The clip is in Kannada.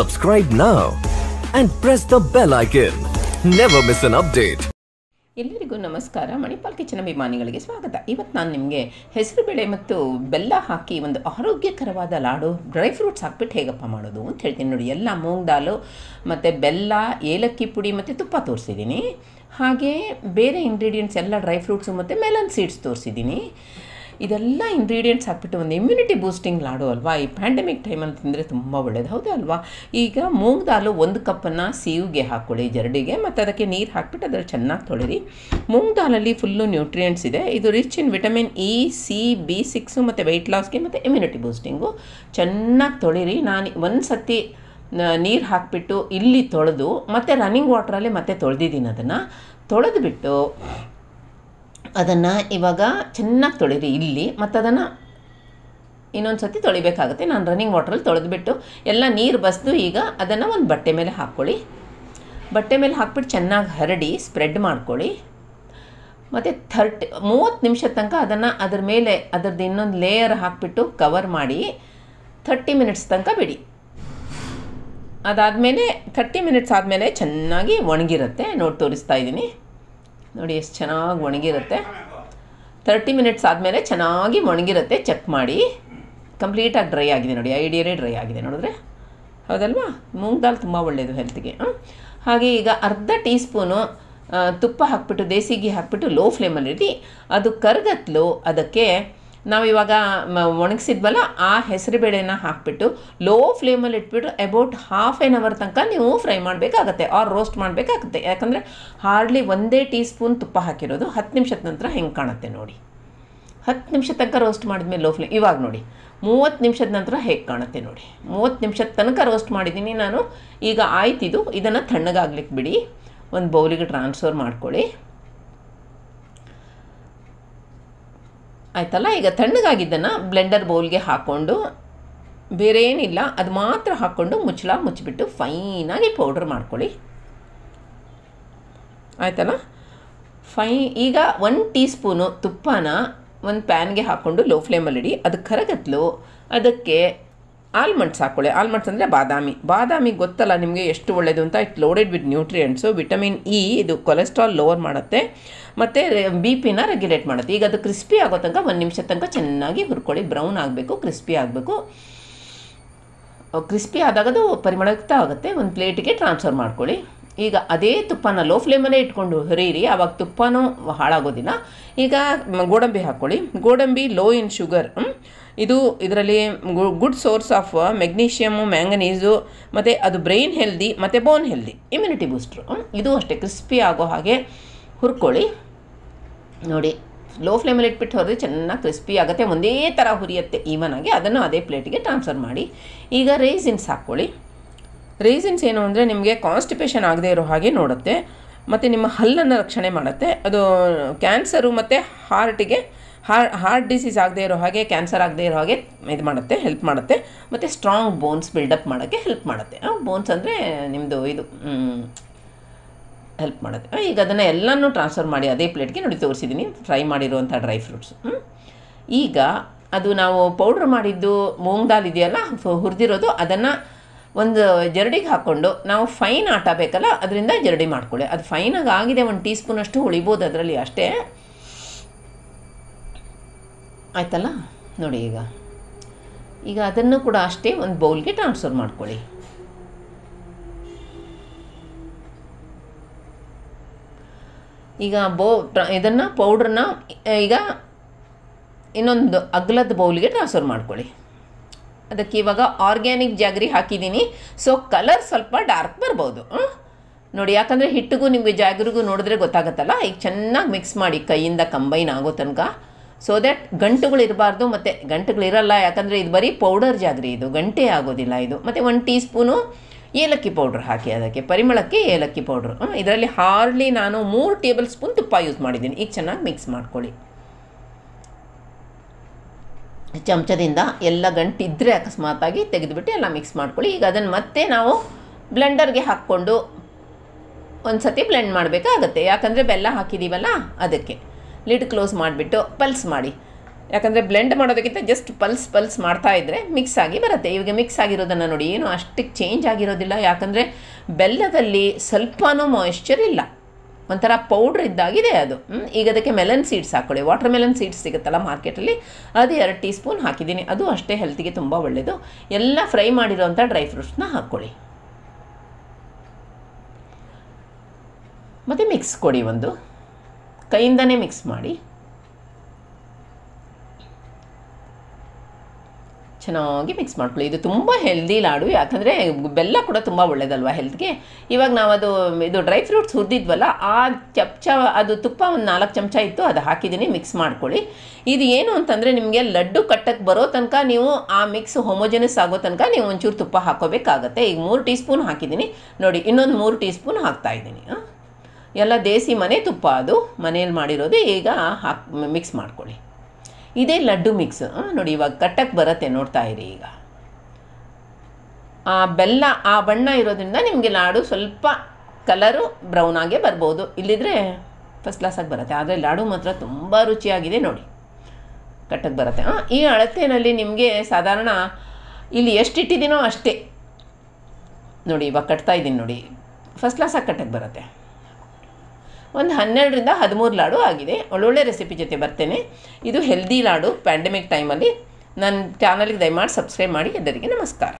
Subscribe now and press the bell icon. Never miss an update. ಎಲ್ಲರಿಗೂ ನಮಸ್ಕಾರ ಮಣಿಪಾಲ್ ಕಿಚನ್ ಅಭಿಮಾನಿಗಳಿಗೆ ಸ್ವಾಗತ ಇವತ್ತು ನಾನು ನಿಮಗೆ ಹೆಸರುಬೇಳೆ ಮತ್ತು ಬೆಲ್ಲ ಹಾಕಿ ಒಂದು ಆರೋಗ್ಯಕರವಾದ ಲಾಡು ಡ್ರೈ ಫ್ರೂಟ್ಸ್ ಹಾಕ್ಬಿಟ್ಟು ಹೇಗಪ್ಪ ಮಾಡೋದು ಅಂತ ಹೇಳ್ತೀನಿ ನೋಡಿ ಎಲ್ಲ ಮೂಂಗ್ ದಾಲು ಮತ್ತು ಬೆಲ್ಲ ಏಲಕ್ಕಿ ಪುಡಿ ಮತ್ತು ತುಪ್ಪ ತೋರಿಸಿದ್ದೀನಿ ಹಾಗೆ ಬೇರೆ ಇಂಗ್ರೀಡಿಯೆಂಟ್ಸ್ ಎಲ್ಲ ಡ್ರೈ ಫ್ರೂಟ್ಸು ಮತ್ತು ಮೆಲನ್ ಸೀಡ್ಸ್ ತೋರಿಸಿದ್ದೀನಿ ಇದೆಲ್ಲ ಇಂಗ್ರೀಡಿಯೆಂಟ್ಸ್ ಹಾಕ್ಬಿಟ್ಟು ಒಂದು ಇಮ್ಯುನಿಟಿ ಬೂಸ್ಟಿಂಗ್ ಲಾಡು ಅಲ್ವಾ ಈ ಪ್ಯಾಂಡಮಿಕ್ ಟೈಮಲ್ಲಿ ತಿಂದರೆ ತುಂಬ ಒಳ್ಳೇದು ಹೌದಾ ಅಲ್ವಾ ಈಗ ಮೂಂಗ್ ದಾಲು ಒಂದು ಕಪ್ಪನ್ನು ಸೀವಿಗೆ ಹಾಕ್ಕೊಳ್ಳಿ ಜರಡಿಗೆ ಮತ್ತು ಅದಕ್ಕೆ ನೀರು ಹಾಕ್ಬಿಟ್ಟು ಅದ್ರಲ್ಲಿ ಚೆನ್ನಾಗಿ ತೊಳಿರಿ ಮೂಂಗ್ ದಾಲಲ್ಲಿ ಫುಲ್ಲು ನ್ಯೂಟ್ರಿಯೆಂಟ್ಸ್ ಇದೆ ಇದು rich in vitamin E C B six ಮತ್ತು ವೆಯ್ಟ್ ಲಾಸ್ಗೆ ಮತ್ತು ಇಮ್ಯುನಿಟಿ ಬೂಸ್ಟಿಂಗು ಚೆನ್ನಾಗಿ ತೊಳಿರಿ ನಾನು ಒಂದು ಸತಿ ನೀರು ಹಾಕಿಬಿಟ್ಟು ಇಲ್ಲಿ ತೊಳೆದು ಮತ್ತು ರನ್ನಿಂಗ್ ವಾಟ್ರಲ್ಲಿ ಮತ್ತೆ ತೊಳೆದಿದ್ದೀನಿ ಅದನ್ನು ತೊಳೆದುಬಿಟ್ಟು ಅದನ್ನು ಇವಾಗ ಚೆನ್ನಾಗಿ ತೊಳಿರಿ ಇಲ್ಲಿ ಮತ್ತು ಅದನ್ನು ಇನ್ನೊಂದು ಸತಿ ತೊಳಿಬೇಕಾಗುತ್ತೆ ನಾನು ರನ್ನಿಂಗ್ ವಾಟ್ರಲ್ಲಿ ತೊಳೆದ್ಬಿಟ್ಟು ಎಲ್ಲ ನೀರು ಬಸ್ದು ಈಗ ಅದನ್ನು ಒಂದು ಬಟ್ಟೆ ಮೇಲೆ ಹಾಕ್ಕೊಳ್ಳಿ ಬಟ್ಟೆ ಮೇಲೆ ಹಾಕ್ಬಿಟ್ಟು ಚೆನ್ನಾಗಿ ಹರಡಿ ಸ್ಪ್ರೆಡ್ ಮಾಡ್ಕೊಳ್ಳಿ ಮತ್ತು ಥರ್ಟಿ ಮೂವತ್ತು ನಿಮಿಷದ ತನಕ ಅದನ್ನು ಅದ್ರ ಮೇಲೆ ಅದರದ್ದು ಇನ್ನೊಂದು ಲೇಯರ್ ಹಾಕಿಬಿಟ್ಟು ಕವರ್ ಮಾಡಿ ಥರ್ಟಿ ಮಿನಿಟ್ಸ್ ತನಕ ಬಿಡಿ ಅದಾದಮೇಲೆ ಥರ್ಟಿ ಮಿನಿಟ್ಸ್ ಆದಮೇಲೆ ಚೆನ್ನಾಗಿ ಒಣಗಿರುತ್ತೆ ನೋಡಿ ತೋರಿಸ್ತಾ ಇದ್ದೀನಿ ನೋಡಿ ಎಷ್ಟು ಚೆನ್ನಾಗಿ ಒಣಗಿರುತ್ತೆ ತರ್ಟಿ ಮಿನಿಟ್ಸ್ ಆದಮೇಲೆ ಚೆನ್ನಾಗಿ ಒಣಗಿರುತ್ತೆ ಚೆಕ್ ಮಾಡಿ ಕಂಪ್ಲೀಟಾಗಿ ಡ್ರೈ ಆಗಿದೆ ನೋಡಿ ಐಡಿಯರೇ ಡ್ರೈ ಆಗಿದೆ ನೋಡಿದ್ರೆ ಹೌದಲ್ವಾ ಮೂಂಗ್ ದಾಲ್ ತುಂಬ ಒಳ್ಳೆಯದು ಹೆಲ್ತ್ಗೆ ಹಾಗೆ ಈಗ ಅರ್ಧ ಟೀ ಸ್ಪೂನು ತುಪ್ಪ ಹಾಕ್ಬಿಟ್ಟು ದೇಸಿ ಘೀ ಹಾಕ್ಬಿಟ್ಟು ಲೋ ಫ್ಲೇಮಲ್ಲಿಡಿ ಅದು ಕರಗತ್ಲು ಅದಕ್ಕೆ ನಾವಿವಾಗ ಒಣಗಿಸಿದ್ವಲ್ಲ ಆ ಹೆಸರುಬೇಳೆನ ಹಾಕ್ಬಿಟ್ಟು ಲೋ ಫ್ಲೇಮಲ್ಲಿ ಇಟ್ಬಿಟ್ಟು ಅಬೌಟ್ ಹಾಫ್ ಆ್ಯನ್ ಅವರ್ ತನಕ ನೀವು ಫ್ರೈ ಮಾಡಬೇಕಾಗತ್ತೆ ಆರ್ ರೋಸ್ಟ್ ಮಾಡಬೇಕಾಗುತ್ತೆ ಯಾಕಂದರೆ ಹಾರ್ಡ್ಲಿ ಒಂದೇ ಟೀ ಸ್ಪೂನ್ ತುಪ್ಪ ಹಾಕಿರೋದು ಹತ್ತು ನಿಮಿಷದ ನಂತರ ಹೆಂಗೆ ಕಾಣುತ್ತೆ ನೋಡಿ ಹತ್ತು ನಿಮಿಷ ತನಕ ರೋಸ್ಟ್ ಮಾಡಿದ್ಮೇಲೆ ಲೋ ಫ್ಲೇಮ್ ಇವಾಗ ನೋಡಿ ಮೂವತ್ತು ನಿಮಿಷದ ನಂತರ ಹೇಗೆ ಕಾಣುತ್ತೆ ನೋಡಿ ಮೂವತ್ತು ನಿಮಿಷದ ತನಕ ರೋಸ್ಟ್ ಮಾಡಿದ್ದೀನಿ ನಾನು ಈಗ ಆಯ್ತಿದು ಇದನ್ನು ತಣ್ಣಗಾಗ್ಲಿಕ್ಕೆ ಬಿಡಿ ಒಂದು ಬೌಲಿಗೆ ಟ್ರಾನ್ಸ್ಫರ್ ಮಾಡ್ಕೊಳ್ಳಿ ಆಯ್ತಲ್ಲ ಈಗ ತಣ್ಣಗಾಗಿದ್ದನ್ನು ಬ್ಲೆಂಡರ್ ಬೌಲ್ಗೆ ಹಾಕ್ಕೊಂಡು ಬೇರೆ ಏನಿಲ್ಲ ಅದು ಮಾತ್ರ ಹಾಕ್ಕೊಂಡು ಮುಚ್ಚಳ ಮುಚ್ಚಿಬಿಟ್ಟು ಫೈನಾಗಿ ಪೌಡ್ರ್ ಮಾಡ್ಕೊಳ್ಳಿ ಆಯ್ತಲ್ಲ ಫೈ ಈಗ ಒನ್ ಟೀ ಸ್ಪೂನು ತುಪ್ಪನ ಒಂದು ಪ್ಯಾನ್ಗೆ ಹಾಕ್ಕೊಂಡು ಲೋ ಫ್ಲೇಮಲ್ಲಿಡಿ ಅದು ಕರಗತ್ಲು ಅದಕ್ಕೆ ಆಲ್ಮಂಡ್ಸ್ ಹಾಕ್ಕೊಳ್ಳಿ ಆಲ್ಮಂಡ್ಸ್ ಅಂದರೆ ಬಾದಾಮಿ ಬಾದಾಮಿ ಗೊತ್ತಲ್ಲ ನಿಮಗೆ ಎಷ್ಟು ಒಳ್ಳೆಯದು ಅಂತ it loaded with nutrients vitamin E ಇದು ಕೊಲೆಸ್ಟ್ರಾಲ್ ಲೋವರ್ ಮಾಡುತ್ತೆ ಮತ್ತು ಬಿ ಪಿನ ರೆಗ್ಯುಲೇಟ್ ಮಾಡುತ್ತೆ ಈಗ ಅದು ಕ್ರಿಸ್ಪಿ ಆಗೋ ತನಕ ಒಂದು ನಿಮಿಷ ತನಕ ಚೆನ್ನಾಗಿ ಹುರ್ಕೊಳ್ಳಿ ಬ್ರೌನ್ ಆಗಬೇಕು ಕ್ರಿಸ್ಪಿ ಆಗಬೇಕು ಕ್ರಿಸ್ಪಿ ಆದಾಗ ಅದು ಪರಿಮಳಯುಕ್ತ ಆಗುತ್ತೆ ಒಂದು ಪ್ಲೇಟಿಗೆ ಟ್ರಾನ್ಸ್ಫರ್ ಮಾಡ್ಕೊಳ್ಳಿ ಈಗ ಅದೇ ತುಪ್ಪನ ಲೋ ಫ್ಲೇಮಲ್ಲೇ ಇಟ್ಕೊಂಡು ಹುರಿಯಿರಿ ಆವಾಗ ತುಪ್ಪನೂ ಹಾಳಾಗೋದಿಲ್ಲ ಈಗ ಗೋಡಂಬಿ ಹಾಕ್ಕೊಳ್ಳಿ ಗೋಡಂಬಿ ಲೋ ಇನ್ ಶುಗರ್ ಇದು ಇದರಲ್ಲಿ good source of magnesium manganese ಮತ್ತು ಅದು ಬ್ರೈನ್ ಹೆಲ್ದಿ ಮತ್ತು ಬೋನ್ ಹೆಲ್ದಿ ಇಮ್ಯುನಿಟಿ ಬೂಸ್ಟ್ರು ಇದು ಅಷ್ಟೇ ಕ್ರಿಸ್ಪಿ ಆಗೋ ಹಾಗೆ ಹುರ್ಕೊಳ್ಳಿ ನೋಡಿ ಲೋ ಫ್ಲೇಮಲ್ಲಿ ಇಟ್ಬಿಟ್ಟು ಹೊರದ್ರೆ ಚೆನ್ನಾಗಿ ಕ್ರಿಸ್ಪಿ ಆಗುತ್ತೆ ಒಂದೇ ಥರ ಹುರಿಯುತ್ತೆ ಈವನ್ ಆಗಿ ಅದನ್ನು ಅದೇ ಪ್ಲೇಟಿಗೆ ಟ್ರಾನ್ಸ್ಫರ್ ಮಾಡಿ ಈಗ ರೇಸಿನ್ಸ್ ಹಾಕ್ಕೊಳ್ಳಿ ರೇಸಿನ್ಸ್ ಏನು ಅಂದರೆ ನಿಮಗೆ ಕಾನ್ಸ್ಟಿಪೇಷನ್ ಆಗದೆ ಇರೋ ಹಾಗೆ ನೋಡುತ್ತೆ ಮತ್ತು ನಿಮ್ಮ ಹಲ್ಲನ್ನು ರಕ್ಷಣೆ ಮಾಡುತ್ತೆ ಅದು ಕ್ಯಾನ್ಸರು ಮತ್ತು ಹಾರ್ಟಿಗೆ ಹಾರ್ಟ್ ಹಾರ್ಟ್ ಡಿಸೀಸ್ ಆಗದೆ ಇರೋ ಹಾಗೆ ಕ್ಯಾನ್ಸರ್ ಆಗದೆ ಇರೋ ಹಾಗೆ ಇದು ಮಾಡುತ್ತೆ ಹೆಲ್ಪ್ ಮಾಡುತ್ತೆ ಮತ್ತು ಸ್ಟ್ರಾಂಗ್ ಬೋನ್ಸ್ ಬಿಲ್ಡಪ್ ಮಾಡೋಕ್ಕೆ ಹೆಲ್ಪ್ ಮಾಡುತ್ತೆ ಬೋನ್ಸ್ ಅಂದರೆ ನಿಮ್ಮದು ಇದು ಹೆಲ್ಪ್ ಮಾಡುತ್ತೆ ಈಗ ಅದನ್ನು ಎಲ್ಲನೂ ಟ್ರಾನ್ಸ್ಫರ್ ಮಾಡಿ ಅದೇ ಪ್ಲೇಟ್ಗೆ ನೋಡಿ ತೋರಿಸಿದ್ದೀನಿ ಫ್ರೈ ಮಾಡಿರುವಂಥ ಡ್ರೈ ಫ್ರೂಟ್ಸ್ ಈಗ ಅದು ನಾವು ಪೌಡ್ರ್ ಮಾಡಿದ್ದು ಮೂಂಗ್ ದಾಲ್ ಇದೆಯಲ್ಲ ಹುರಿದಿರೋದು ಅದನ್ನು ಒಂದು ಜರಡಿಗೆ ಹಾಕ್ಕೊಂಡು ನಾವು ಫೈನ್ ಆಟ ಬೇಕಲ್ಲ ಅದರಿಂದ ಜರಡಿ ಮಾಡ್ಕೊಳ್ಳಿ ಅದು ಫೈನಾಗಿ ಆಗಿದೆ ಒಂದು ಟೀ ಸ್ಪೂನಷ್ಟು ಉಳಿಬೋದು ಅದರಲ್ಲಿ ಅಷ್ಟೇ ಆಯ್ತಲ್ಲ ನೋಡಿ ಈಗ ಈಗ ಅದನ್ನು ಕೂಡ ಅಷ್ಟೇ ಒಂದು ಬೌಲ್ಗೆ ಟ್ರಾನ್ಸ್ಫರ್ ಮಾಡ್ಕೊಳ್ಳಿ ಈಗ ಬೌ ಇದನ್ನು ಪೌಡ್ರನ್ನ ಈಗ ಇನ್ನೊಂದು ಅಗ್ಲದ ಬೌಲ್ಗೆ ಟ್ರಾನ್ಸ್ಫರ್ ಮಾಡ್ಕೊಳ್ಳಿ ಅದಕ್ಕೆ ಇವಾಗ ಆರ್ಗ್ಯಾನಿಕ್ ಜಾಗರಿ ಹಾಕಿದ್ದೀನಿ ಸೊ ಕಲರ್ ಸ್ವಲ್ಪ ಡಾರ್ಕ್ ಬರ್ಬೋದು ನೋಡಿ ಯಾಕಂದರೆ ಹಿಟ್ಟಿಗೂ ನಿಮಗೆ ಜಾಗರಿಗೂ ನೋಡಿದ್ರೆ ಗೊತ್ತಾಗುತ್ತಲ್ಲ ಈಗ ಚೆನ್ನಾಗಿ ಮಿಕ್ಸ್ ಮಾಡಿ ಕೈಯಿಂದ ಕಂಬೈನ್ ಆಗೋ ತನಕ ಸೊ ದ್ಯಾಟ್ ಗಂಟುಗಳು ಇರಬಾರ್ದು ಮತ್ತು ಗಂಟುಗಳಿರಲ್ಲ ಯಾಕಂದರೆ ಇದು ಬರೀ ಪೌಡರ್ ಜಾಗರಿ ಇದು ಗಂಟೆ ಆಗೋದಿಲ್ಲ ಇದು ಮತ್ತು ಒಂದು ಟೀ ಸ್ಪೂನು ಏಲಕ್ಕಿ ಪೌಡ್ರ್ ಹಾಕಿ ಅದಕ್ಕೆ ಪರಿಮಳಕ್ಕೆ ಏಲಕ್ಕಿ ಪೌಡ್ರು ಇದರಲ್ಲಿ ಹಾರ್ಡ್ಲಿ ನಾನು ಮೂರು ಟೇಬಲ್ ಸ್ಪೂನ್ ತುಪ್ಪ ಯೂಸ್ ಮಾಡಿದ್ದೀನಿ ಈಗ ಚೆನ್ನಾಗಿ ಮಿಕ್ಸ್ ಮಾಡ್ಕೊಳ್ಳಿ ಚಮಚದಿಂದ ಎಲ್ಲ ಗಂಟಿದ್ದರೆ ಅಕಸ್ಮಾತಾಗಿ ತೆಗೆದುಬಿಟ್ಟು ಎಲ್ಲ ಮಿಕ್ಸ್ ಮಾಡ್ಕೊಳ್ಳಿ ಈಗ ಅದನ್ನು ಮತ್ತೆ ನಾವು ಬ್ಲೆಂಡರ್ಗೆ ಹಾಕ್ಕೊಂಡು ಒಂದು ಸತಿ ಬ್ಲೆಂಡ್ ಮಾಡಬೇಕಾಗತ್ತೆ ಯಾಕಂದರೆ ಬೆಲ್ಲ ಹಾಕಿದ್ದೀವಲ್ಲ ಅದಕ್ಕೆ ಲಿಡ್ ಕ್ಲೋಸ್ ಮಾಡಿಬಿಟ್ಟು ಪಲ್ಸ್ ಮಾಡಿ ಯಾಕಂದರೆ ಬ್ಲೆಂಡ್ ಮಾಡೋದಕ್ಕಿಂತ ಜಸ್ಟ್ ಪಲ್ಸ್ ಪಲ್ಸ್ ಮಾಡ್ತಾ ಇದ್ದರೆ ಮಿಕ್ಸ್ ಆಗಿ ಬರುತ್ತೆ ಇವಾಗ ಮಿಕ್ಸ್ ಆಗಿರೋದನ್ನು ನೋಡಿ ಏನು ಅಷ್ಟಕ್ಕೆ ಚೇಂಜ್ ಆಗಿರೋದಿಲ್ಲ ಯಾಕಂದರೆ ಬೆಲ್ಲದಲ್ಲಿ ಸ್ವಲ್ಪನೂ ಮಾಯಿಶ್ಚರ್ ಇಲ್ಲ ಒಂಥರ ಪೌಡ್ರ್ ಇದ್ದಾಗಿದೆ ಅದು ಹ್ಮ್? ಈಗ ಅದಕ್ಕೆ ಮೆಲನ್ ಸೀಡ್ಸ್ ಹಾಕ್ಕೊಳ್ಳಿ ವಾಟರ್ ಮೆಲನ್ ಸೀಡ್ಸ್ ಸಿಗುತ್ತಲ್ಲ ಮಾರ್ಕೆಟಲ್ಲಿ ಅದು ಎರಡು ಟೀ ಸ್ಪೂನ್ ಹಾಕಿದ್ದೀನಿ ಅದು ಅಷ್ಟೇ ಹೆಲ್ತಿಗೆ ತುಂಬ ಒಳ್ಳೆಯದು ಎಲ್ಲ ಫ್ರೈ ಮಾಡಿರೋಂಥ ಡ್ರೈ ಫ್ರೂಟ್ಸ್ನ ಹಾಕ್ಕೊಳ್ಳಿ ಮತ್ತು ಮಿಕ್ಸ್ ಕೊಡಿ ಒಂದು ಕೈಯಿಂದನೇ ಮಿಕ್ಸ್ ಮಾಡಿ ಚೆನ್ನಾಗಿ ಮಿಕ್ಸ್ ಮಾಡ್ಕೊಳ್ಳಿ ಇದು ತುಂಬ ಹೆಲ್ದಿ ಲಾಡು ಯಾಕಂದರೆ ಬೆಲ್ಲ ಕೂಡ ತುಂಬ ಒಳ್ಳೇದಲ್ವ ಹೆಲ್ತ್ಗೆ ಇವಾಗ ನಾವು ಅದು ಇದು ಡ್ರೈ ಫ್ರೂಟ್ಸ್ ಹುರಿದಿದ್ವಲ್ಲ ಆ ಚಮಚ ಅದು ತುಪ್ಪ ಒಂದು ನಾಲ್ಕು ಚಮಚ ಇತ್ತು ಅದು ಹಾಕಿದ್ದೀನಿ ಮಿಕ್ಸ್ ಮಾಡ್ಕೊಳ್ಳಿ ಇದು ಏನು ಅಂತಂದರೆ ನಿಮಗೆ ಲಡ್ಡು ಕಟ್ಟಕ್ಕೆ ಬರೋ ತನಕ ನೀವು ಆ ಮಿಕ್ಸ್ ಹೊಮೋಜನಸ್ ಆಗೋ ತನಕ ನೀವು ಒಂಚೂರು ತುಪ್ಪ ಹಾಕೋಬೇಕಾಗತ್ತೆ ಈಗ ಮೂರು ಟೀ ಸ್ಪೂನ್ ಹಾಕಿದ್ದೀನಿ ನೋಡಿ ಇನ್ನೊಂದು ಮೂರು ಟೀ ಸ್ಪೂನ್ ಹಾಕ್ತಾ ಇದ್ದೀನಿ ಎಲ್ಲ ದೇಸಿ ಮನೆ ತುಪ್ಪ ಅದು ಮನೇಲಿ ಮಾಡಿರೋದು ಈಗ ಹಾಕ್ ಮಿಕ್ಸ್ ಮಾಡ್ಕೊಳ್ಳಿ ಇದೇ ಲಡ್ಡು ಮಿಕ್ಸ್ ನೋಡಿ ಇವಾಗ ಕಟ್ಟಕ್ಕೆ ಬರುತ್ತೆ ನೋಡ್ತಾ ಇರಿ ಈಗ ಆ ಬೆಲ್ಲ ಆ ಬಣ್ಣ ಇರೋದ್ರಿಂದ ನಿಮಗೆ ಲಾಡು ಸ್ವಲ್ಪ ಕಲರು ಬ್ರೌನ್ ಆಗೇ ಬರ್ಬೋದು ಇಲ್ಲಿದ್ರೆ ಫಸ್ಟ್ ಕ್ಲಾಸಾಗಿ ಬರುತ್ತೆ ಆದರೆ ಲಾಡು ಮಾತ್ರ ತುಂಬ ರುಚಿಯಾಗಿದೆ ನೋಡಿ ಕಟ್ಟಕ್ಕೆ ಬರುತ್ತೆ ಆ, ಈ ಅಳತೆಯಲ್ಲಿ ನಿಮಗೆ ಸಾಧಾರಣ ಇಲ್ಲಿ ಎಷ್ಟು ಇಟ್ಟಿದ್ದೀನೋ ಅಷ್ಟೇ ನೋಡಿ ಇವಾಗ ಕಟ್ತಾ ಇದ್ದೀನಿ ನೋಡಿ ಫಸ್ಟ್ ಕ್ಲಾಸಾಗಿ ಕಟ್ಟಕ್ಕೆ ಬರುತ್ತೆ ಒಂದು ಹನ್ನೆರಡರಿಂದ ಹದಿಮೂರು ಲಾಡು ಆಗಿದೆ ಒಳ್ಳೊಳ್ಳೆ ರೆಸಿಪಿ ಜೊತೆ ಬರ್ತೇನೆ ಇದು ಹೆಲ್ದಿ ಲಾಡು ಪ್ಯಾಂಡಮಿಕ್ ಟೈಮಲ್ಲಿ ನನ್ನ ಚಾನಲ್ಗೆ ದಯಮಾಡಿ ಸಬ್ಸ್ಕ್ರೈಬ್ ಮಾಡಿ ಎಲ್ಲರಿಗೆ ನಮಸ್ಕಾರ